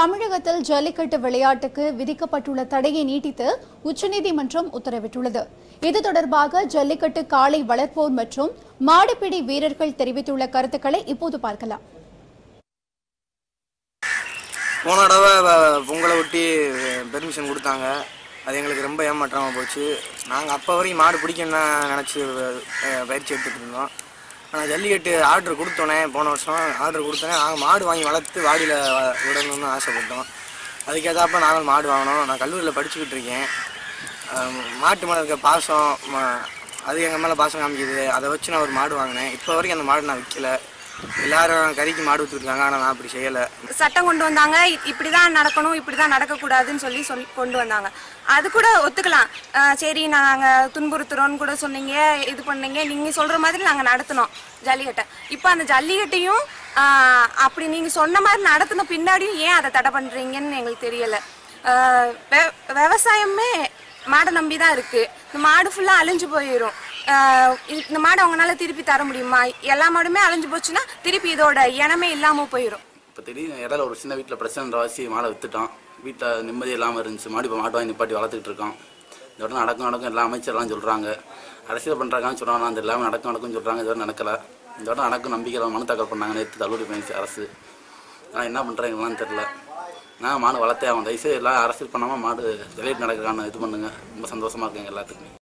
தமிழகத்தில் ஜல்லிக்கட்டு விளையாட்டுக்கு விதிக்கப்பட்டுள்ள தடையை நீட்டித்து உச்சநீதிமன்றம் உத்தரவிட்டுள்ளது இது தொடர்பாக ஜல்லிக்கட்டு காளை வளர்ப்போர் மற்றும் மாடுபிடி வீரர்கள் தெரிவித்துள்ள கருத்துக்களை இப்போது பார்க்கலாம் போன தடவை வ- பொங்கலை ஒட்டி பெர்மிஷன் கொடுத்தாங்க அது எங்களுக்கு ரொம்ப ஏமாற்றமாக போச்சு நாங்கள் அப்போ வரைக்கும் மாடு பிடிக்கணும்னு தான் நினச்சி பயிற்சி எடுத்துகிட்டு இருந்தோம் ஆனால் ஜல்லிக்கட்டு ஆர்டர் கொடுத்தோன்னே போன வருஷம் ஆர்டர் கொடுத்தோன்னே நாங்கள் மாடு வாங்கி வளர்த்து வாடியில் வ- விடணும்னு ஆசைப்பட்டோம் அதுக்கேற்றாப்ப நாங்கள் மாடு வாங்கினோம் நான் கல்லூரியில் படிச்சுக்கிட்டு இருக்கேன் அஹ் மாட்டு மேலே இருக்க பாசம் ம- அது எங்கள் மேலே பாசம் காமிக்குது அதை வச்சு நான் ஒரு மாடு வாங்கினேன் இப்போ வரைக்கும் அந்த மாடு நான் விற்கல எல்லாரும் கறிக்கு மாடு விற்றுருக்காங்க ஆனால் நான் அப்படி செய்யலை சட்டம் கொண்டு வந்தாங்க இ- இப்படிதான் நடக்கணும் இப்படிதான் நடக்கக்கூடாதுன்னு சொல்லி சொல்லி கொண்டு வந்தாங்க அது கூட ஒத்துக்கலாம் அஹ் சரி நாங்க துன்புறுத்துறோம்னு கூட சொன்னீங்க இது பண்ணீங்க நீங்க சொல்ற மாதிரி நாங்க நடத்தினோம் ஜல்லிக்கட்டை இப்போ அந்த ஜல்லிக்கட்டையும் அஹ், அப்படி நீங்க சொன்ன மாதிரி நடத்தின பின்னாடியும் ஏன் அதை தடை பண்றீங்கன்னு எங்களுக்கு தெரியல அஹ், வெ- விவசாயமே மாடை நம்பி தான் இருக்கு இந்த மாடு ஃபுல்லா அழிஞ்சு போயிடும் ஆஹ் இந்த மாடு அவங்களால திருப்பி தர முடியுமா எல்லா மாடுமே அழிஞ்சு போச்சுன்னா திருப்பி இதோட இனமே இல்லாம போயிடும் இப்போ திடீர்னு இடையில ஒரு சின்ன வீட்டில் பிரச்சனை வாசி மாடை வித்துட்டோம் வீட்டில் நிம்மதி இல்லாமல் இருந்துச்சு மாடு இப்போ மாடு வாங்கி நிப்பாட்டி வளர்த்துக்கிட்டு இருக்கோம் இதோட நடக்கும் நடக்கும் எல்லா அமைச்சர்லாம் சொல்கிறாங்க அரசியல் பண்ணுறாங்கன்னு சொல்கிறாங்க அந்த எல்லாமே நடக்கும் நடக்கும்னு சொல்கிறாங்க இதோட நடக்கலை இதோட நடக்கும் நம்பிக்கையில் மனு தாக்கல் பண்ணாங்க நேற்று தள்ளுபடி பண்ணிச்சு அரசு ஆனால் என்ன பண்ணுறாங்கலாம் தெரில நான் மாடு வளர்த்தே ஆகும் தயவுசெய்து எல்லாம் அரசியல் பண்ணாமல் மாடு வெளியிட்டு நடக்கிறான்னு இது பண்ணுங்க ரொம்ப சந்தோஷமாக இருக்குங்க எல்லாத்துக்குமே